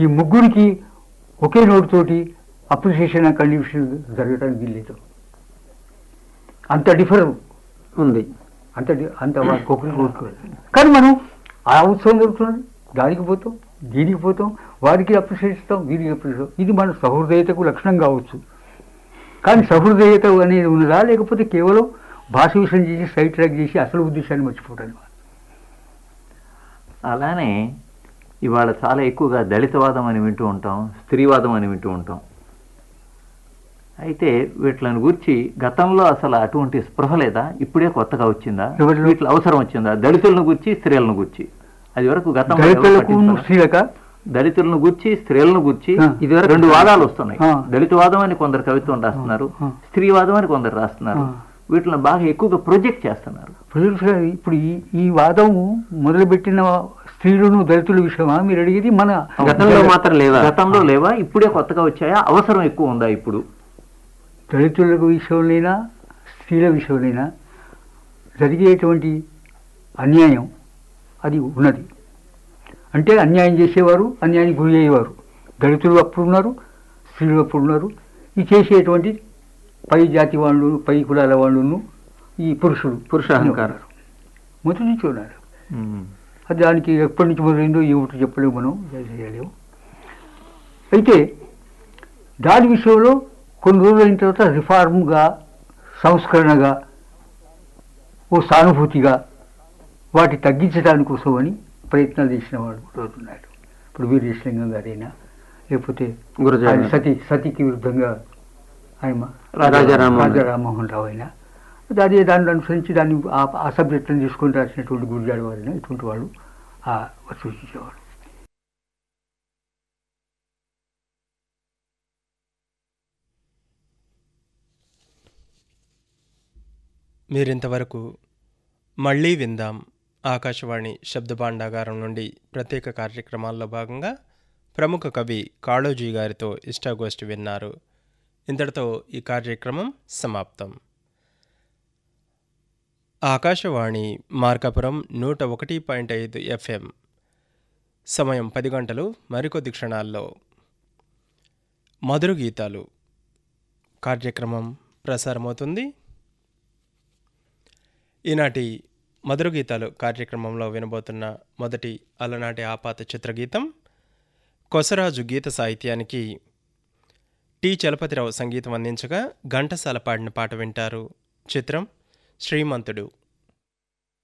ఈ ముగ్గురికి ఒకే నోటుతోటి appreciation condition జరగడానికి వీల్లేదు అంత డిఫర్ ఉంది అంత డి- అంత వారికి ఒకరికి కోరుకోలేదు కానీ మనం ఆ ఉత్సవం జరుగుతున్నది దానికి పోతాం దీనికి పోతాం వారికి అప్రిషియేట్ ఇస్తాం వీరికి అప్రిషియేట్ ఇది మన సహృదయతకు లక్షణం కావచ్చు కానీ సహృదయత అనేది ఉన్నదా లేకపోతే కేవలం భాష విషయం చేసి సైడ్ ట్రాక్ చేసి అసలు ఉద్దేశాన్ని మర్చిపోవడం అలానే ఇవాళ చాలా ఎక్కువగా దళితవాదం అని వింటూ ఉంటాం స్త్రీవాదం అని వింటూ ఉంటాం అయితే వీటిని గురించి గతంలో అసలు అటువంటి స్పృహ లేదా ఇప్పుడే కొత్తగా వచ్చిందా ఎవరిలో? వీటిలో అవసరం వచ్చిందా దళితులను గురించి స్త్రీలను గురించి అది వరకు గతంలో ఎవరు దళితులకు పట్టించుకోరా? స్త్రీలక దళితులను గురించి స్త్రీలను గురించి ఆ. ఇదివరకు రెండు వాదాలు వస్తున్నాయి ఆ. దళితవాదం అని కొందరు కవిత్వం రాస్తున్నారు ఆ. స్త్రీవాదం అని కొందరు రాస్తున్నారు ఆ. వీటిని బాగా ఎక్కువగా ప్రొజెక్ట్ చేస్తున్నారు ప్రజలు సార్ ఇప్పుడు ఈ ఈ వాదం మొదలుపెట్టిన స్త్రీలను దళితుల విషయమా మీరు అడిగేది మన గతంలో మాత్రం లేవా గతంలో లేవా ఇప్పుడే కొత్తగా వచ్చాయా అవసరం ఎక్కువ ఉందా ఇప్పుడు దళితుల విషయంలోనైనా స్త్రీల విషయంలోనైనా జరిగేటువంటి అన్యాయం అది ఉన్నది అంటే అన్యాయం చేసేవారు అన్యాయానికి గురి అయ్యేవారు దళితులు అప్పుడు ఉన్నారు స్త్రీలు అప్పుడు ఉన్నారు ఈ చేసేటువంటి పై జాతి వాళ్ళు పై కులాల వాళ్ళను ఈ పురుషులు పురుష అహంకారం. మొదటి నుంచి ఉన్నారు అది దానికి ఎప్పటి నుంచి మొదలైందో ఏమిటో చెప్పలేము మనం చేయలేము అయితే దాని విషయంలో కొన్ని రోజులు అయిన తర్వాత రిఫార్మ్గా సంస్కరణగా ఓ సానుభూతిగా వాటి తగ్గించడానికి కోసం అని ప్రయత్నాలు చేసిన వాళ్ళు కూడా ఉన్నారు ఇప్పుడు వీరేశలింగం గారైనా లేకపోతే గురజాడ. ఆయన సతీ సతీకి విరుద్ధంగా ఆయన రాజా రామ్మోహన్. రాజా రామ్మోహన్ రావు అయినా అదే దాన్ని అనుసరించి దాన్ని ఆ- ఆ సబ్జెక్టులను తీసుకొని రాసినటువంటి గురిజాడ వారైనా ఇటువంటి వాళ్ళు ఆ సూచించేవారు మీరింతవరకు మళ్ళీ విందాం ఆకాశవాణి శబ్ద భాండాగారం నుండి ప్రత్యేక కార్యక్రమాల్లో భాగంగా ప్రముఖ కవి కాళోజీ గారితో ఇష్టాగోష్ఠి విన్నారు ఇంతటితో ఈ కార్యక్రమం సమాప్తం ఆకాశవాణి మార్కాపురం నూట ఒకటి పాయింట్ ఐదు ఎఫ్ఎం సమయం పది గంటలు మరికొద్ది క్షణాల్లో మధుర గీతాలు కార్యక్రమం ప్రసారమవుతుంది ఈనాటి మధుర గీతాలు కార్యక్రమంలో వినబోతున్న మొదటి అలనాటి ఆపాత చిత్రగీతం కొసరాజు గీత సాహిత్యానికి టి చలపతిరావు సంగీతం అందించగా ఘంటసాల పాడిన పాట వింటారు చిత్రం శ్రీమంతుడు